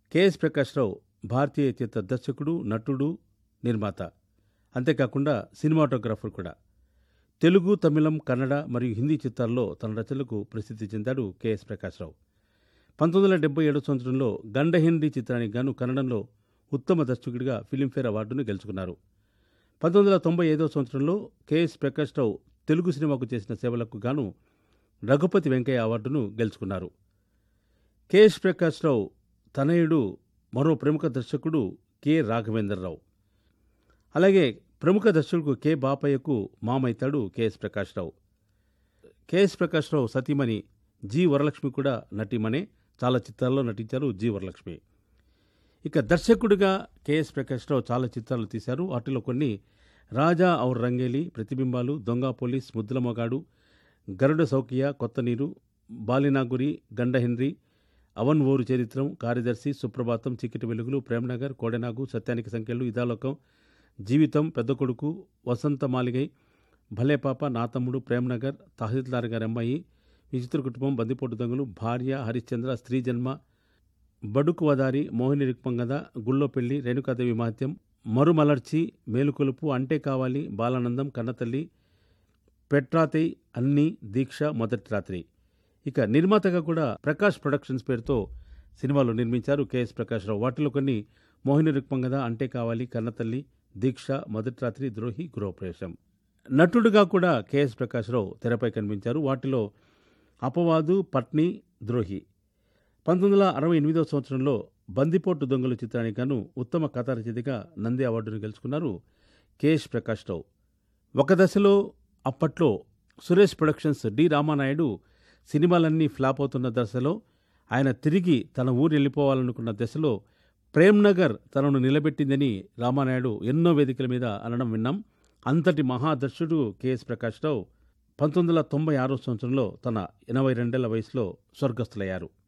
K S Prakash Rao భారతీయేతర దర్శకుడు నటుడు నిర్మాత అంతేకాకుండా సినిమాటోగ్రాఫర్ కూడా తెలుగు తమిళం కన్నడ మరియు హిందీ చిత్రాల్లో తన రచనలకు ప్రసిద్ధి చెందాడు కెఎస్ ప్రకాశ్రావు పంతొమ్మిది వందల డెబ్బై ఏడో సంవత్సరంలో గండహెన్రీ చిత్రానికి గాను కన్నడంలో ఉత్తమ దర్శకుడిగా ఫిలింఫేర్ అవార్డును గెలుచుకున్నారు పంతొమ్మిది వందల తొంభై ఐదో సంవత్సరంలో కెఎస్ ప్రకాశ్రావు తెలుగు సినిమాకు చేసిన సేవలకు గాను రఘుపతి వెంకయ్య అవార్డును గెలుచుకున్నారు కెఎస్ ప్రకాశ్రావు తనయుడు మరో ప్రముఖ దర్శకుడు కె రాఘవేంద్రరావు అలాగే ప్రముఖ దర్శకుడు కె బాపయ్యకు మామైతాడు కెఎస్ ప్రకాశ్రావు కెఎస్ ప్రకాశ్రావు సతీమణి జి వరలక్ష్మి కూడా నటీమనే చాలా చిత్రాల్లో నటించారు జి వరలక్ష్మి ఇక దర్శకుడిగా కెఎస్ ప్రకాశ్రావు చాలా చిత్రాలు తీశారు వాటిలో కొన్ని రాజా ఔర్ రంగేలి ప్రతిబింబాలు దొంగ పోలీస్ ముద్దుల మొగాడు గరుడ సౌకియ కొత్త నీరు బాలినాగురి గండహెన్రీ అవన్ ఓరు చరిత్రం కార్యదర్శి సుప్రభాతం చికిటి వెలుగులు ప్రేమనగర్ కోడెనాగు సత్యానికి సంఖ్యలు ఇదాలోకం జీవితం పెద్ద కొడుకు వసంత మాలిగై భలే పాప నా తమ్ముడు ప్రేమనగర్ తహసీల్దార్ గారి అమ్మాయి విచిత్ర కుటుంబం బందిపోటు దొంగలు భార్య హరిశ్చంద్ర స్త్రీ జన్మ బడుకు వదారి మోహిని రిక్పంగద గుళ్ళో పెళ్లి రేణుకాదేవి మహత్యం మరుమలర్చి మేలుకొలుపు అంటే కావాలి బాలానందం కన్నతల్లి పెట్రాతై అన్ని దీక్ష మొదటి రాత్రి ఇక నిర్మాతగా కూడా ప్రకాష్ ప్రొడక్షన్స్ పేరుతో సినిమాలు నిర్మించారు కెఎస్ ప్రకాశ్రావు వాటిలో కొన్ని మోహిని రుక్మంగద అంటే కావాలి కన్నతల్లి దీక్ష మొదటి రాత్రి ద్రోహి గృహప్రవేశం నటుడుగా కూడా కెఎస్ ప్రకాశ్రావు తెరపై కనిపించారు వాటిలో అపవాదు పట్ని ద్రోహి పంతొమ్మిది వందల అరవై ఎనిమిదవ సంవత్సరంలో బందిపోటు దొంగలు చిత్రానికి గాను ఉత్తమ కథా రచయితగా నంది అవార్డును గెలుచుకున్నారు కెఎస్ ప్రకాశ్రావు ఒక దశలో అప్పట్లో సురేష్ ప్రొడక్షన్స్ డి రామానాయుడు సినిమాలన్నీ ఫ్లాప్ అవుతున్న దశలో ఆయన తిరిగి తన ఊరు వెళ్ళిపోవాలనుకున్న దశలో ప్రేమ్నగర్ తనను నిలబెట్టిందని రామానాయుడు ఎన్నో వేదికల మీద అనడం విన్నాం అంతటి మహాదర్శుడు కెఎస్ ప్రకాశ్రావు పంతొమ్మిది వందల తొంభై ఆరో సంవత్సరంలో తన ఎనభై రెండేళ్ల వయసులో స్వర్గస్థులయ్యారు